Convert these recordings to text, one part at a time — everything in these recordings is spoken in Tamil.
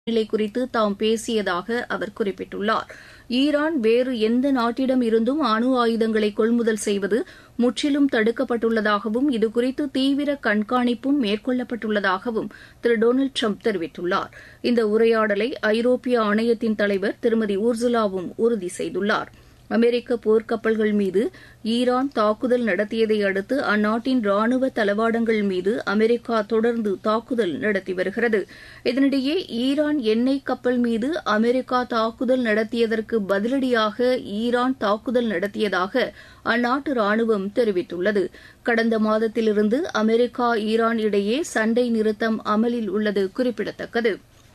நிலை குறித்து தாம் பேசியதாக அவர் குறிப்பிட்டுள்ளார் ஈரான் வேறு எந்த நாட்டிடம் இருந்தும் அணு ஆயுதங்களை கொள்முதல் செய்வது முற்றிலும் தடுக்கப்பட்டுள்ளதாகவும் இதுகுறித்து தீவிர கண்காணிப்பும் மேற்கொள்ளப்பட்டுள்ளதாகவும் திரு டொனால்டு ட்ரம்ப் தெரிவித்துள்ளார் இந்த உரையாடலை ஐரோப்பிய ஆணையத்தின் தலைவர் திருமதி ஊர்சுலாவும் உறுதி செய்துள்ளார் அமெரிக்க போர்க்கப்பல்கள் மீது ஈரான் தாக்குதல் நடத்தியதை அடுத்து அந்நாட்டின் ராணுவ தளவாடங்கள் மீது அமெரிக்கா தொடர்ந்து தாக்குதல் நடத்தி வருகிறது இதனிடையே ஈரான் எண்ணெய் கப்பல் மீது அமெரிக்கா தாக்குதல் நடத்தியதற்கு பதிலடியாக ஈரான் தாக்குதல் நடத்தியதாக அந்நாட்டு ராணுவம் தெரிவித்துள்ளது கடந்த மாதத்திலிருந்து அமெரிக்கா ஈரான் இடையே சண்டை நிறுத்தம் அமலில் உள்ளது குறிப்பிடத்தக்கது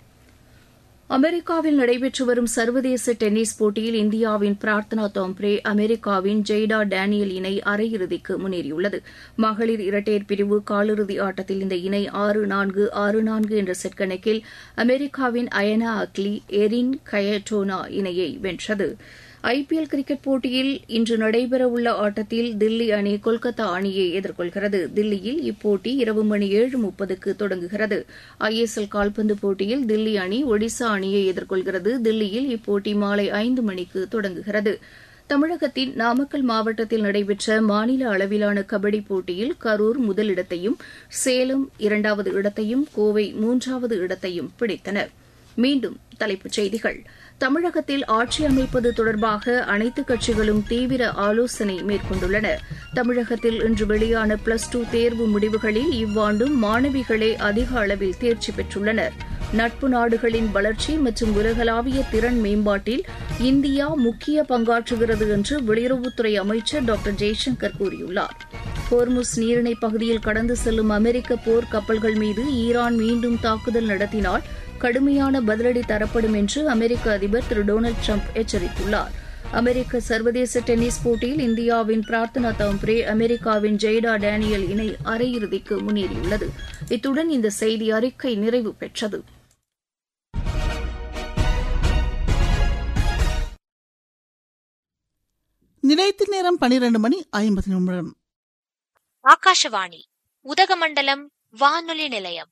அமெரிக்காவில் நடைபெற்று வரும் சர்வதேச டென்னிஸ் போட்டியில் இந்தியாவின் பிரார்த்தனா தோம்ப்ரே அமெரிக்காவின் ஜெய்டா டேனியல் இணை அரையிறுதிக்கு முன்னேறியுள்ளது மகளிர் இரட்டையர் பிரிவு காலிறுதி ஆட்டத்தில் இந்த இணை ஆறு நான்கு ஆறு நான்கு என்ற செட் கணக்கில் அமெரிக்காவின் அயனா அக்லி எரின் கயட்டோனா இணையை வென்றது ஐபிஎல் கிரிக்கெட் போட்டியில் இன்று நடைபெறவுள்ள ஆட்டத்தில் தில்லி அணி கொல்கத்தா அணியை எதிர்கொள்கிறது தில்லியில் இப்போட்டி இரவு மணி ஏழு முப்பதுக்கு தொடங்குகிறது ஐஎஸ்எல் கால்பந்து போட்டியில் தில்லி அணி ஒடிசா அணியை எதிர்கொள்கிறது தில்லியில் இப்போட்டி மாலை ஐந்து மணிக்கு தொடங்குகிறது தமிழகத்தின் நாமக்கல் மாவட்டத்தில் நடைபெற்ற மாநில அளவிலான கபடி போட்டியில் கரூர் முதலிடத்தையும் சேலம் இரண்டாவது இடத்தையும் கோவை மூன்றாவது இடத்தையும் பிடித்தன மீண்டும் தலைப்புச் செய்திகள் தமிழகத்தில் ஆட்சி அமைப்பது தொடர்பாக அனைத்து கட்சிகளும் தீவிர ஆலோசனை மேற்கொண்டுள்ளன தமிழகத்தில் இன்று வெளியான பிளஸ் டூ தேர்வு முடிவுகளில் இவ்வாண்டும் மாணவிகளே அதிக அளவில் தேர்ச்சி பெற்றுள்ளனர் நட்பு நாடுகளின் வளர்ச்சி மற்றும் உலகளாவிய திறன் மேம்பாட்டில் இந்தியா முக்கிய பங்காற்றுகிறது என்று வெளியுறவுத்துறை அமைச்சர் டாக்டர் ஜெய்சங்கர் கூறியுள்ளார் ஹோர்முஸ் நீரிணை பகுதியில் கடந்து செல்லும் அமெரிக்க போர் கப்பல்கள் மீது ஈரான் மீண்டும் தாக்குதல் நடத்தினால் கடுமையான பதிலடி தரப்படும் என்று அமெரிக்க அதிபர் திரு டொனால்டு ட்ரம்ப் எச்சரித்துள்ளார் அமெரிக்க சர்வதேச டென்னிஸ் போட்டியில் இந்தியாவின் பிரார்த்தனா தாம்ப்ரே அமெரிக்காவின் ஜெய்டா டேனியல் இணை அரையிறுதிக்கு முன்னேறியுள்ளது இத்துடன் இந்த செய்தி அறிக்கை நிறைவு பெற்றது நிலைத்து நேரம் பனிரெண்டு மணி ஐம்பது நிமிடம் ஆகாஷவாணி உதகமண்டலம் வானொலி நிலையம்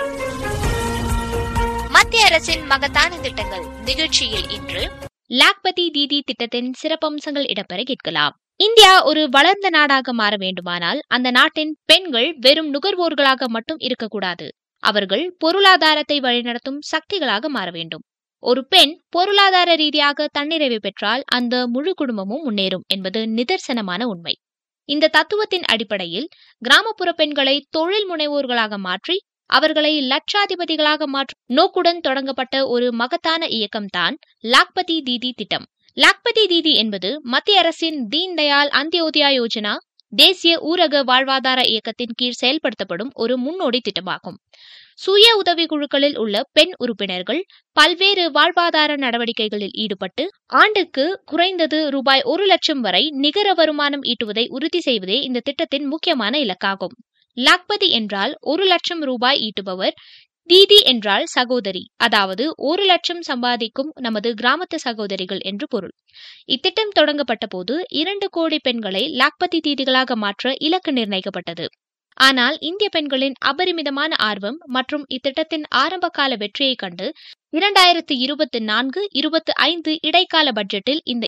மத்திய அரசின் மகத்தான திட்டங்கள் நிகழ்ச்சியில் இன்று லாக்பதி தீதி திட்டத்தின் சிறப்பம்சங்கள் இடம்பெற கேட்கலாம் இந்தியா ஒரு வளர்ந்த நாடாக மாற வேண்டுமானால் அந்த நாட்டின் பெண்கள் வெறும் நுகர்வோர்களாக மட்டும் இருக்கக்கூடாது அவர்கள் பொருளாதாரத்தை வழிநடத்தும் சக்திகளாக மாற வேண்டும் ஒரு பெண் பொருளாதார ரீதியாக தன்னிறைவு பெற்றால் அந்த முழு குடும்பமும் முன்னேறும் என்பது நிதர்சனமான உண்மை இந்த தத்துவத்தின் அடிப்படையில் கிராமப்புற பெண்களை தொழில் முனைவோர்களாக மாற்றி அவர்களை லட்சாதிபதிகளாக மாற்றும் நோக்குடன் தொடங்கப்பட்ட ஒரு மகத்தான இயக்கம்தான் லாக்பதி தீதி திட்டம் லாக்பதி தீதி என்பது மத்திய அரசின் தீன் தயாள் அந்தியோதயா யோஜனா தேசிய ஊரக வாழ்வாதார இயக்கத்தின் கீழ் செயல்படுத்தப்படும் ஒரு முன்னோடி திட்டமாகும் சுய உதவி குழுக்களில் உள்ள பெண் உறுப்பினர்கள் பல்வேறு வாழ்வாதார நடவடிக்கைகளில் ஈடுபட்டு ஆண்டுக்கு குறைந்தது ரூபாய் ஒரு லட்சம் வரை நிகர வருமானம் ஈட்டுவதை உறுதி செய்வதே இந்த திட்டத்தின் முக்கியமான இலக்காகும் லாக்பதி என்றால் ஒரு லட்சம் ரூபாய் ஈட்டுபவர் தீதி என்றால் சகோதரி அதாவது ஒரு லட்சம் சம்பாதிக்கும் நமது கிராமத்து சகோதரிகள் என்று பொருள் இத்திட்டம் தொடங்கப்பட்ட போது இரண்டு கோடி பெண்களை லாக்பதி தீதிகளாக மாற்ற இலக்கு நிர்ணயிக்கப்பட்டது ஆனால் இந்திய பெண்களின் அபரிமிதமான ஆர்வம் மற்றும் இத்திட்டத்தின் ஆரம்பகால வெற்றியை கண்டு இரண்டாயிரத்து இருபத்தி நான்கு இருபத்தி ஐந்து இடைக்கால பட்ஜெட்டில் இந்த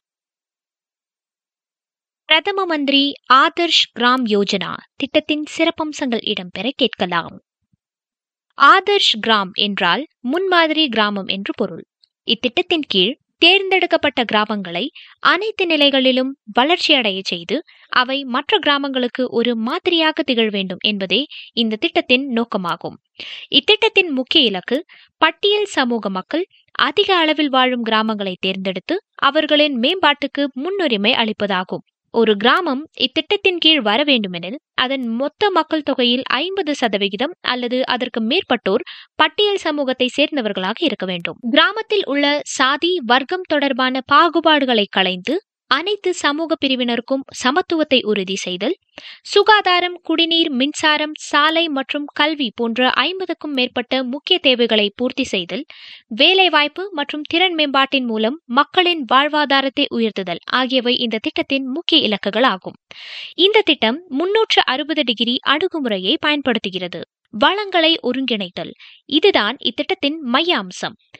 பிரதம மந்திரி ஆதர்ஷ் கிராம் யோஜனா திட்டத்தின் சிறப்பம்சங்கள் இடம்பெற கேட்கலாம் ஆதர்ஷ் கிராம் என்றால் முன்மாதிரி கிராமம் என்று பொருள் இத்திட்டத்தின் கீழ் தேர்ந்தெடுக்கப்பட்ட கிராமங்களை அனைத்து நிலைகளிலும் வளர்ச்சியடைய செய்து அவை மற்ற கிராமங்களுக்கு ஒரு மாதிரியாக திகழ வேண்டும் என்பதே இந்த திட்டத்தின் நோக்கமாகும் இத்திட்டத்தின் முக்கிய இலக்கு பட்டியல் சமூக மக்கள் அதிக அளவில் வாழும் கிராமங்களை தேர்ந்தெடுத்து அவர்களின் மேம்பாட்டுக்கு முன்னுரிமை அளிப்பதாகும் ஒரு கிராமம் இத்திட்டத்தின் கீழ் வர வேண்டுமெனில் அதன் மொத்த மக்கள் தொகையில் ஐம்பது சதவிகிதம் அல்லது அதற்கு மேற்பட்டோர் பட்டியல் சமூகத்தை சேர்ந்தவர்களாக இருக்க வேண்டும் கிராமத்தில் உள்ள சாதி வர்க்கம் தொடர்பான பாகுபாடுகளை களைந்து அனைத்து சமூக பிரிவினருக்கும் சமத்துவத்தை உறுதி செய்தல் சுகாதாரம் குடிநீர் மின்சாரம் சாலை மற்றும் கல்வி போன்ற ஐம்பதுக்கும் மேற்பட்ட முக்கிய தேவைகளை பூர்த்தி செய்தல் வேலைவாய்ப்பு மற்றும் திறன் மேம்பாட்டின் மூலம் மக்களின் வாழ்வாதாரத்தை உயர்த்துதல் ஆகியவை இந்த திட்டத்தின் முக்கிய இலக்குகள் ஆகும் இந்த திட்டம் முன்னூற்று அறுபது டிகிரி அணுகுமுறையை பயன்படுத்துகிறது வளங்களை ஒருங்கிணைத்தல் இதுதான் இத்திட்டத்தின் மைய அம்சம்